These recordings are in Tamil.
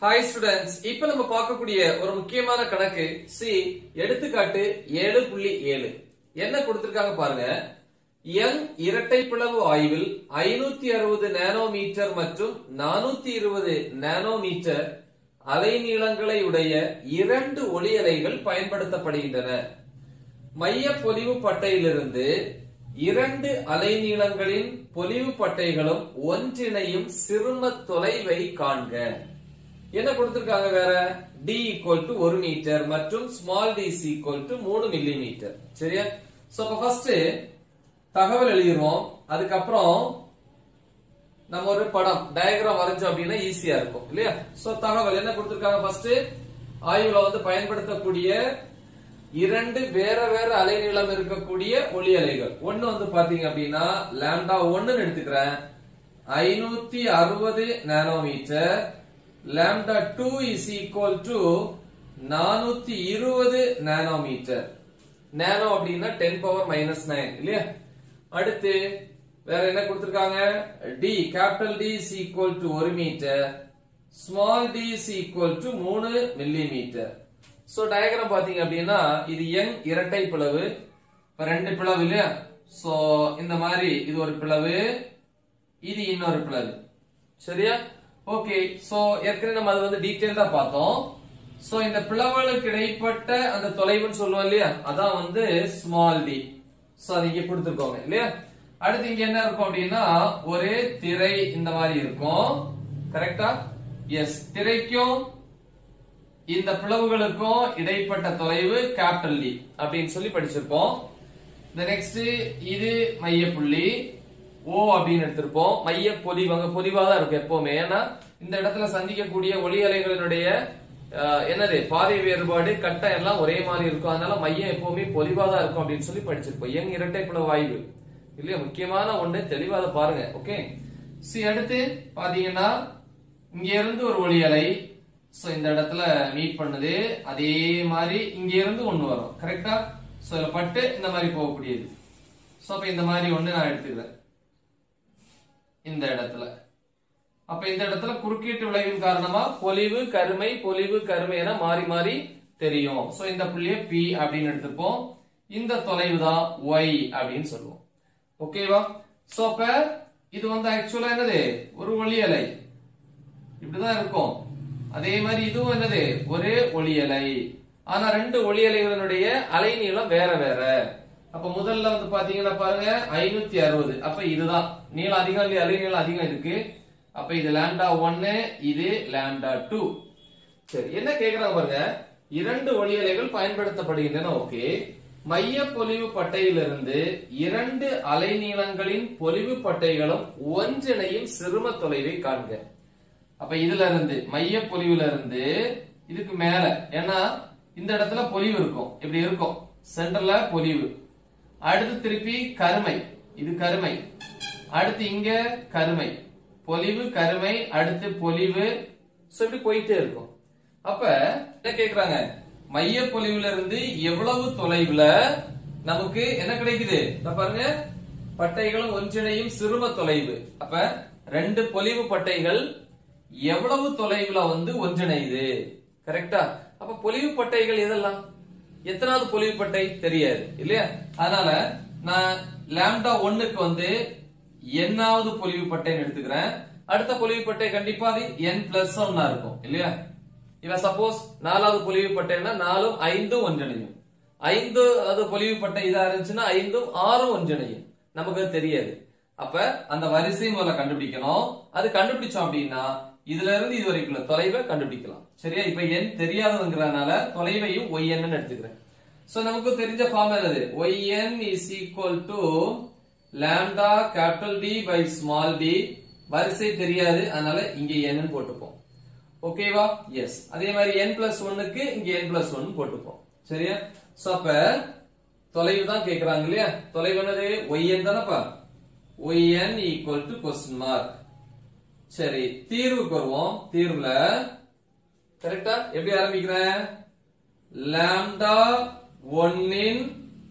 ஹாய் ஸ்டூடெண்ட்ஸ் இப்ப நம்ம பார்க்கக்கூடிய ஒரு முக்கியமான கணக்கு சி எடுத்துக்காட்டு ஏழு புள்ளி ஏழு என்ன கொடுத்திருக்காங்க பாருங்க யங் இரட்டை பிளவு ஆய்வில் ஐநூத்தி அறுபது நானோமீட்டர் மற்றும் நானூத்தி இருபது நானோமீட்டர் அலைநீளங்களை உடைய இரண்டு ஒளி அலைகள் பயன்படுத்தப்படுகின்றன மைய பொலிவு பட்டையிலிருந்து இரண்டு அலைநீளங்களின் பொலிவு பட்டைகளும் ஒன்றிணையும் சிறும தொலைவை காண்க என்ன கொடுத்திருக்காங்க வேற d ஈக்குவல் டு ஒரு மீட்டர் மற்றும் small d is equal to மூணு மில்லி மீட்டர் சரியா சோ அப்ப ஃபர்ஸ்ட் தகவல் எழுதிடுவோம் அதுக்கப்புறம் நம்ம ஒரு படம் டயக்ராம் வரைஞ்சோம் அப்படின்னா ஈஸியா இருக்கும் இல்லையா சோ தகவல் என்ன கொடுத்திருக்காங்க ஃபர்ஸ்ட் ஆய்வுல வந்து பயன்படுத்தக்கூடிய இரண்டு வேற வேற அலைநீளம் இருக்கக்கூடிய ஒளி அலைகள் ஒண்ணு வந்து பாத்தீங்க அப்படின்னா லாம்டா ஒண்ணுன்னு எடுத்துக்கிறேன் ஐநூத்தி அறுபது nanometre lambda two is equal to நானூத்தி இருபது நானோமீட்டர் நானோ அப்படின்னா டென் பவர் மைனஸ் நைன் இல்லையா அடுத்து வேற என்ன கொடுத்திருக்காங்க D capital D is equal to ஒரு metre small d is equal to மூணு மில்லி மீட்டர் சோ டயக்ராம் பாத்தீங்க அப்படின்னா இது யங் இரட்டை பிளவு இப்ப ரெண்டு பிளவு இல்லையா சோ இந்த மாதிரி இது ஒரு பிளவு இது இன்னொரு பிளவு சரியா ஓகே சோ ஏற்கனவே நம்ம அது வந்து டீடைல்டா பார்த்தோம் சோ இந்த பிளவுகளுக்கு இடைப்பட்ட அந்த தொலைவுன்னு சொல்லுவோம் இல்லையா அதான் வந்து ஸ்மால் டி சோ அது இங்க கொடுத்துருக்கோங்க இல்லையா அடுத்து இங்க என்ன இருக்கும் அப்படின்னா ஒரு திரை இந்த மாதிரி இருக்கும் கரெக்டா எஸ் திரைக்கும் இந்த பிளவுகளுக்கும் இடைப்பட்ட தொலைவு கேபிட்டல் டி அப்படின்னு சொல்லி படிச்சிருப்போம் இந்த நெக்ஸ்ட் இது மைய புள்ளி ஓ அப்படின்னு எடுத்திருப்போம் மைய பொலிவு அங்க பொலிவா தான் இருக்கும் எப்பவுமே ஏன்னா இந்த இடத்துல சந்திக்கக்கூடிய ஒளி அலைகளினுடைய அஹ், என்னது பாதை வேறுபாடு கட்டம் எல்லாம் ஒரே மாதிரி இருக்கும் அதனால மையம் எப்பவுமே பொலிவா தான் இருக்கும் அப்படின்னு சொல்லி படிச்சிருப்போம் எங் இரட்டை பிளவு வாய்வு இல்லையா முக்கியமான ஒண்ணு தெளிவா அதை பாருங்க ஓகே சி அடுத்து பாத்தீங்கன்னா இங்க இருந்து ஒரு ஒளி அலை சோ இந்த இடத்துல மீட் பண்ணுது அதே மாதிரி இங்க இருந்து ஒண்ணு வரும் கரெக்டா சோ இதுல பட்டு இந்த மாதிரி போகக்கூடியது சோ அப்ப இந்த மாதிரி ஒண்ணு நான் எடுத்துக்கிறேன் இந்த இடத்துல அப்ப இந்த இடத்துல குறுக்கீட்டு விளைவின் காரணமா பொலிவு கருமை பொலிவு கருமை என மாறி மாறி தெரியும் சோ இந்த புள்ளிய P அப்படின்னு எடுத்துப்போம் இந்த தொலைவு தான் Y அப்படின்னு சொல்லுவோம் ஓகேவா சோ அப்ப இது வந்து ஆக்சுவலா என்னது ஒரு ஒளி அலை இப்படிதான் இருக்கும் அதே மாதிரி இதுவும் என்னது ஒரே ஒளி அலை ஆனா ரெண்டு ஒளி அலைகளினுடைய அலைநீளம் வேற வேற அப்ப முதல்ல வந்து பாத்தீங்கன்னா பாருங்க ஐநூத்தி அறுபது அப்ப இதுதான் நீளம் அதிகம் இல்லையா அலைநீளம் அதிகம் இருக்கு அப்ப இது லாம்டா ஒன்னு இது லாம்டா டூ சரி என்ன கேக்குறாங்க பாருங்க இரண்டு ஒளி அலைகள் பயன்படுத்தப்படுகின்றன ஓகே மைய பொலிவு பட்டையிலிருந்து இரண்டு அலைநீளங்களின் பொலிவு பட்டைகளும் ஒன்றிணையும் சிறும தொலைவை காண்க அப்ப இதுல இருந்து மைய பொலிவுல இருந்து இதுக்கு மேல ஏன்னா இந்த இடத்துல பொலிவு இருக்கும் இப்படி இருக்கும் சென்டர்ல பொலிவு அடுத்து திருப்பி கருமை இது கருமை அடுத்து இங்க கருமை பொலிவு கருமை அடுத்து பொலிவு சோ இப்படி போயிட்டே இருக்கும் அப்ப என்ன கேக்குறாங்க மைய பொலிவுல இருந்து எவ்வளவு தொலைவுல நமக்கு என்ன கிடைக்குது இதோ பாருங்க பட்டைகளும் ஒன்றிணையும் சிறும தொலைவு அப்ப ரெண்டு பொலிவு பட்டைகள் எவ்வளவு தொலைவுல வந்து ஒன்றிணையுது கரெக்டா அப்ப பொலிவு பட்டைகள் எதெல்லாம் எத்தனாவது பொலிவு பட்டை தெரியாது இல்லையா அதனால நான் லாம்டா ஒண்ணுக்கு வந்து என்னாவது பொலிவு பட்டைன்னு எடுத்துக்கிறேன் அடுத்த பொலிவு பட்டை கண்டிப்பா அது என் பிளஸ் ஒன்னா இருக்கும் இல்லையா இவன் சப்போஸ் நாலாவது பொலிவு பட்டைன்னா நாலும் ஐந்தும் ஒன்றிணையும் ஐந்து அது பொலிவு பட்டை இதா இருந்துச்சுன்னா ஐந்தும் ஆறும் ஒன்றிணையும் நமக்கு அது தெரியாது அப்ப அந்த வரிசை முதல்ல கண்டுபிடிக்கணும் அது கண்டுபிடிச்சோம் அப்படின்னா இதுல இருந்து இது வரைக்கும் உள்ள தொலைவை கண்டுபிடிக்கலாம் சரியா இப்ப என் தெரியாததுங்கிறதுனால தொலைவையும் ஒய் என்ன எடுத்துக்கிறேன் சோ நமக்கு தெரிஞ்ச ஃபார்ம் என்னது yn is equal to lambda capital D by small d வரிசை தெரியாது அதனால இங்க n ன்னு போட்டுப்போம் ஓகேவா எஸ் அதே மாதிரி n பிளஸ் ஒன்னுக்கு இங்க n பிளஸ் ஒன் போட்டுப்போம் சரியா சோ அப்ப தொலைவு தான் கேக்குறாங்க இல்லையா தொலைவு என்னது yn தானப்பா yn equal to question mark சரி தீர்வுக்கு வருவோம் தீர்வுல கரெக்டா எப்படி ஆரம்பிக்கிறேன் லாம்டா ஒன்னின்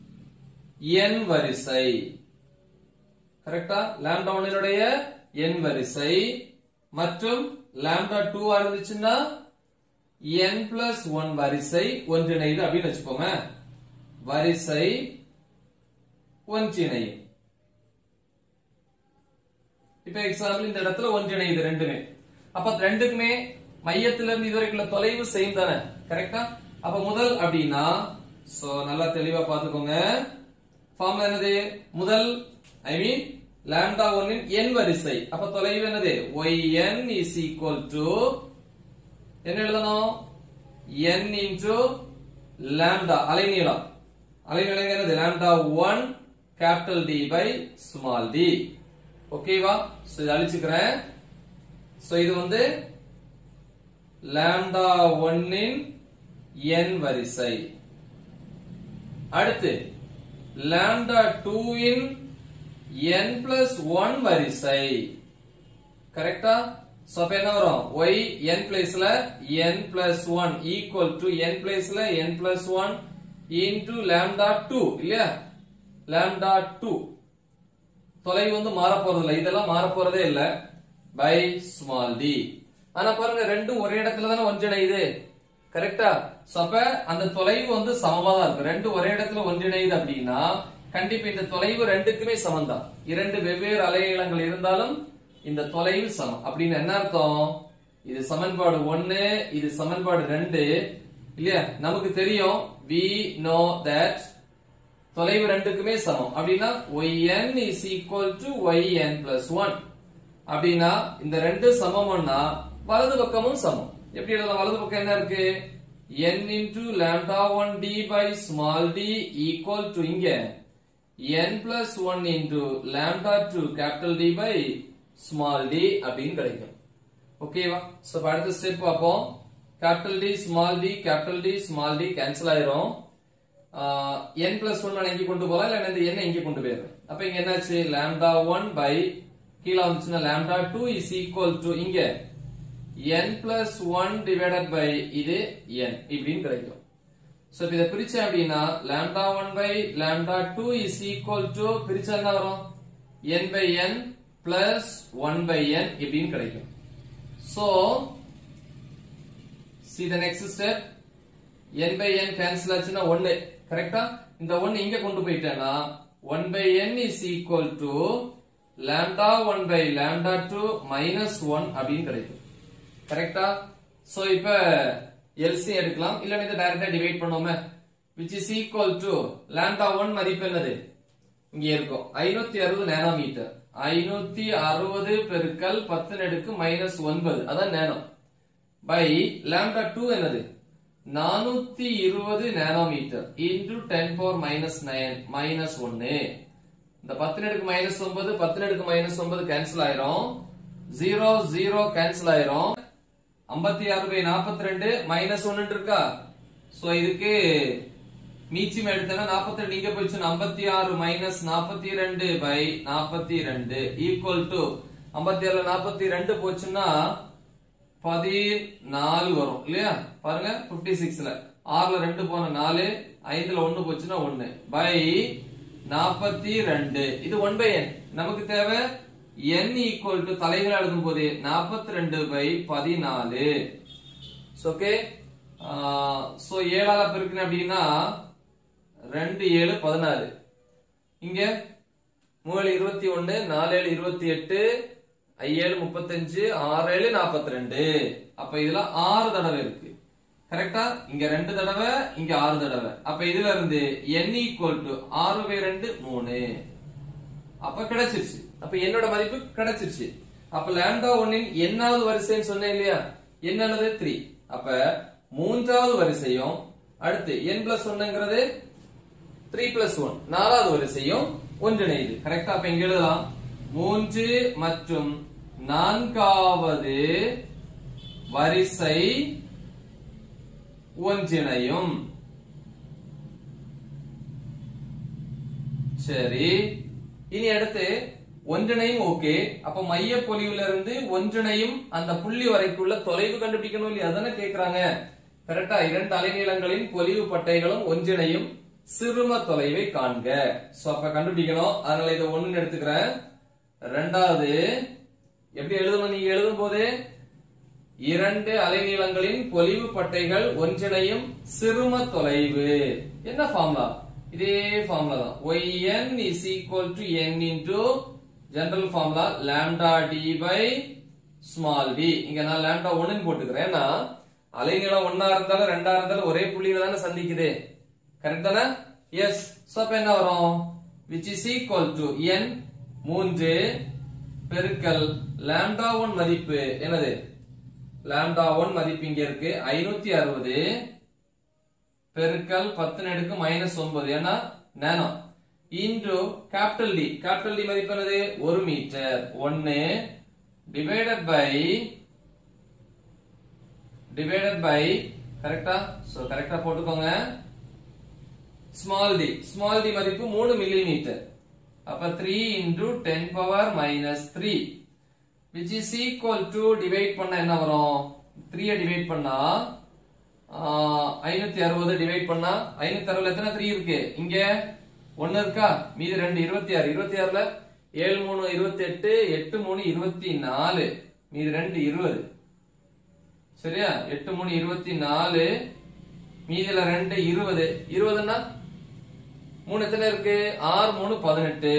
n வரிசை கரெக்டா லாம்டா ஒன்னினுடைய n வரிசை மற்றும் லாம்டா டூவா இருந்துச்சுன்னா n பிளஸ் ஒன் வரிசை ஒன்றிணைது அப்படின்னு வச்சுக்கோங்க வரிசை ஒன்றிணையும் இப்ப எக்ஸாம்பிள் இந்த இடத்துல ஒன்றிணையுது ரெண்டுமே அப்ப ரெண்டுக்குமே மையத்துல இருந்து இதுவரைக்குள்ள தொலைவு சேம் தானே கரெக்டா அப்ப முதல் அப்படின்னா சோ நல்லா தெளிவா பாத்துக்கோங்க ஃபார்முலா என்னது முதல் ஐ மீன் லாம்டா ஒன்னின் n வரிசை அப்ப தொலைவு என்னது yn is equal to என்ன எழுதணும் n into lambda அலைநீளம் அலைநீளம் என்னது lambda 1 capital D by small d ஓகேவா சோ இதை அழிச்சுக்கிறேன் சோ இது வந்து lambda 1 இன் n வரிசை அடுத்து lambda 2 இன் n plus 1 வரிசை கரெக்டா சோ அப்ப என்ன வரும் y n பிளேஸ்ல n plus 1 equal to n பிளேஸ்ல n plus 1 into lambda 2 இல்லையா lambda 2 தொலைவு வந்து மாற போறது இல்ல இதெல்லாம் மாற போறதே இல்ல பை ஸ்மால் டி ஆனா பாருங்க ரெண்டும் ஒரே இடத்துல தானே ஒன்றிணையுது கரெக்டா சோ அப்ப அந்த தொலைவு வந்து சமமா தான் இருக்கு ரெண்டு ஒரே இடத்துல ஒன்றிணையுது அப்படின்னா கண்டிப்பா இந்த தொலைவு ரெண்டுக்குமே சமம் தான் இரண்டு வெவ்வேறு அலைநீளங்கள் இருந்தாலும் இந்த தொலைவு சமம் அப்படின்னு என்ன அர்த்தம் இது சமன்பாடு ஒன்னு இது சமன்பாடு ரெண்டு இல்லையா நமக்கு தெரியும் we know that தொலைவு ரெண்டுக்குமே சமம் அப்படின்னா yn is equal to yn plus 1 அப்படின்னா இந்த ரெண்டு சமம்னா வலது பக்கமும் சமம் எப்படி எழுதலாம் வலது பக்கம் என்ன இருக்கு n into lambda 1 d by small d equal to இங்க n plus 1 into lambda 2 capital D by small d அப்படின்னு கிடைக்கும் ஓகேவா சோ இப்ப அடுத்த ஸ்டெப் பார்ப்போம் capital D small d capital D small d cancel ஆயிரும் ஆஹ், n plus 1 எங்க கொண்டு போலாம் இல்ல இந்த n எங்க கொண்டு போயிடும் அப்ப இங்க என்னாச்சு lambda 1 by கீழே வந்துச்சுன்னா lambda 2 is equal to இங்க n plus 1 divided by இது n இப்படின்னு கிடைக்கும் சோ இப்ப இத பிரிச்சேன் அப்படின்னா lambda 1 by lambda 2 is equal to பிரிச்சா என்ன வரும் n by n plus 1 by n இப்படின்னு கிடைக்கும் so see the next step n by n cancel ஆச்சுன்னா 1 கரெக்டா இந்த 1 இங்க கொண்டு போயிட்டேன்னா 1 by n is equal to lambda 1 by lambda 2 minus 1 அப்படின்னு கிடைக்கும் கரெக்டா சோ இப்ப எல்சி எடுக்கலாம் இல்ல இதை டைரக்டா டிவைட் பண்ணுவோமே which is equal to lambda 1 மதிப்பு என்னது இங்க இருக்கும் 560 நானோமீட்டர் 560 பெருக்கல் 10 நெடுக்கு மைனஸ் 9 அதான் நேனோ பை lambda 2 என்னது 420 nanometre into 10 power minus 9 minus 1 இந்த 10 நெடுக்கு மைனஸ் 9 10 நெடுக்கு மைனஸ் 9 கேன்சல் ஆயிரும் 0 0 கேன்சல் ஆயிரும் 56 பை 42 மைனஸ் 1 இருக்கா சோ இதுக்கு மீச்சியம் எடுத்தனா 42 இங்க போயிடுச்சு 56 மைனஸ் 42 பை 42 ஈக்குவல் டு 56 42 போச்சுன்னா பதினாலு வரும் இல்லையா பாருங்க 56 ல ஆறுல ரெண்டு போன நாலு ஐந்துல ஒண்ணு போச்சுன்னா ஒண்ணு பை நாற்பத்தி ரெண்டு இது ஒன் பை என் நமக்கு தேவை n ஈக்குவல் டு தலைகள் எழுதும் போது நாற்பத்தி ரெண்டு பை பதினாலு ஓகே சோ ஏழால பெருக்கணும் அப்படின்னா ரெண்டு ஏழு பதினாறு இங்க மூணு இருபத்தி ஒன்னு நாலு ஏழு இருபத்தி எட்டு ஐஏழு முப்பத்தஞ்சு ஆறு ஏழு நாற்பத்தி ரெண்டு அப்ப இதுல ஆறு தடவை இருக்கு கரெக்டா இங்க ரெண்டு தடவை இங்க ஆறு தடவை அப்ப இதுல இருந்து n ஈக்குவல் டு ஆறு பை ரெண்டு மூணு அப்ப கிடைச்சிருச்சு அப்ப என்னோட மதிப்பு கிடைச்சிருச்சு அப்ப லாம்டா ஒன்னின் என்னாவது வரிசைன்னு சொன்னேன் இல்லையா என்னது த்ரீ அப்ப மூன்றாவது வரிசையும் அடுத்து n பிளஸ் ஒன்னுங்கிறது த்ரீ பிளஸ் ஒன் நாலாவது வரிசையும் ஒன்றிணையுது கரெக்டா அப்ப இங்க எழுதலாம் மூன்று மற்றும் நான்காவது வரிசை ஒன்றிணையும் சரி இனி அடுத்து ஒன்றிணையும் ஓகே அப்ப மைய பொலிவுல இருந்து ஒன்றிணையும் அந்த புள்ளி வரைக்குள்ள தொலைவு கண்டுபிடிக்கணும் இல்லையா அதானே கேக்குறாங்க கரெக்டா இரண்டு அலைநீளங்களின் பொலிவு பட்டைகளும் ஒன்றிணையும் சிறும தொலைவை காண்க சோ அப்ப கண்டுபிடிக்கணும் அதனால இதை ஒண்ணுன்னு எடுத்துக்கிறேன் ரெண்டாவது எப்படி எழுதணும் நீங்க எழுதும் போது இரண்டு அலைநீளங்களின் பொலிவு பட்டைகள் ஒன்றிணையும் சிறும தொலைவு என்ன ஃபார்முலா இதே ஃபார்முலா தான் yn is equal to n into general formula lambda d by small d இங்க நான் lambda 1 ன்னு போட்டுக்கிறேன் ஏன்னா அலைநீளம் ஒன்னா இருந்தாலும் ரெண்டா இருந்தாலும் ஒரே புள்ளியில தானே சந்திக்குது கரெக்ட் தானே எஸ் சோ அப்ப என்ன வரும் which is equal to n மூன்று பெருக்கல் lambda 1 மதிப்பு என்னது lambda 1 மதிப்பு இங்க இருக்கு ஐநூத்தி அறுபது பெருக்கல் பத்து நெடுக்கு மைனஸ் ஒன்பது ஏன்னா nano into capital D capital D மதிப்பு என்னது ஒரு மீட்டர் ஒன்னு டிவைடட் பை டிவைடட் பை கரெக்டா சோ கரெக்டா போட்டுக்கோங்க ஸ்மால் டி ஸ்மால் டி மதிப்பு மூணு மில்லி மீட்டர் அப்ப three into ten power minus three which is equal to divide பண்ண என்ன வரும் த்ரீய டிவைட் பண்ணா ஐநூத்தி அறுபது டிவைட் பண்ணா ஐநூத்தி அறுபதுல எத்தனை த்ரீ இருக்கு இங்க ஒன்னு இருக்கா மீதி ரெண்டு இருபத்தி ஆறு இருபத்தி ஆறுல ஏழு மூணு இருபத்தி எட்டு எட்டு மூணு இருபத்தி நாலு மீதி ரெண்டு இருபது சரியா எட்டு மூணு இருபத்தி நாலு மீதில ரெண்டு இருபது இருபதுன்னா மூணு எத்தனை இருக்கு ஆறு மூணு பதினெட்டு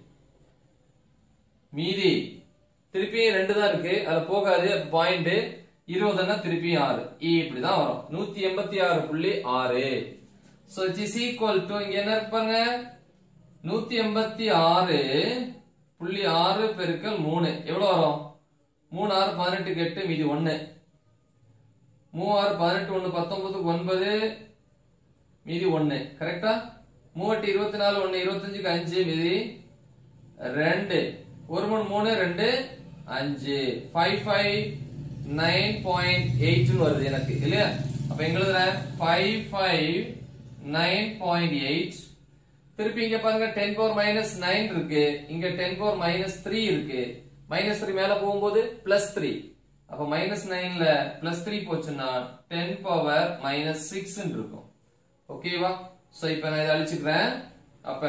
மீதி திருப்பியும் ரெண்டு தான் இருக்கு அதுல போகாது பாயிண்ட் இருபதுன்னா திருப்பியும் ஆறு இப்படிதான் வரும் நூத்தி எண்பத்தி ஆறு புள்ளி ஆறு so it is equal to இங்க என்ன இருக்கு பாருங்க நூத்தி எண்பத்தி ஆறு புள்ளி ஆறு பெருக்கல் மூணு எவ்வளவு வரும் மூணு ஆறு பதினெட்டுக்கு எட்டு மீதி ஒன்னு மூவாறு பதினெட்டு ஒண்ணு பத்தொன்பதுக்கு ஒன்பது மீதி ஒன்னு கரெக்டா மூவெட்டு இருபத்தி நாலு ஒண்ணு இருபத்தஞ்சுக்கு அஞ்சு மீதி ரெண்டு ஒரு மூணு மூணு ரெண்டு அஞ்சு ஃபைவ் ஃபைவ் நைன் பாயிண்ட் எயிட்னு வருது எனக்கு இல்லையா அப்ப எங்க எழுதுறேன் five five nine point eight திருப்பி இங்க பாருங்க டென் பவர் மைனஸ் நைன் இருக்கு இங்க டென் பவர் மைனஸ் த்ரீ இருக்கு மைனஸ் த்ரீ மேல போகும்போது பிளஸ் த்ரீ அப்ப மைனஸ் நைன்ல பிளஸ் த்ரீ போச்சுன்னா டென் பவர் மைனஸ் சிக்ஸ் இருக்கும் ஓகேவா சோ இப்ப நான் இதை அழிச்சுக்கிறேன் அப்ப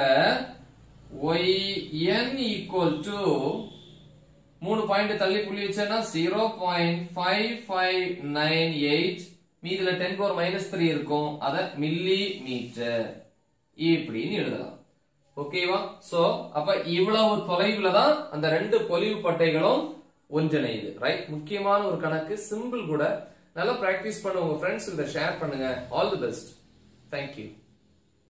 yn ஈக்குவல் டு மூணு பாயிண்ட் தள்ளி புள்ளி வச்சேன்னா zero point five five nine eight மீதுல டென் பவர் மைனஸ் த்ரீ இருக்கும் அத மில்லி மீட்டர் இப்படின்னு எழுதலாம் ஓகேவா சோ அப்ப இவ்வளவு தொலைவுல தான் அந்த ரெண்டு பொலிவு பட்டைகளும் ஒன்றிணையுது ரைட் முக்கியமான ஒரு கணக்கு சிம்பிள் கூட நல்லா பிராக்டிஸ் பண்ண உங்க ஃப்ரெண்ட்ஸ் இதை ஷேர் பண்ணுங்க ஆல் தி பெஸ்ட் தேங்க்யூ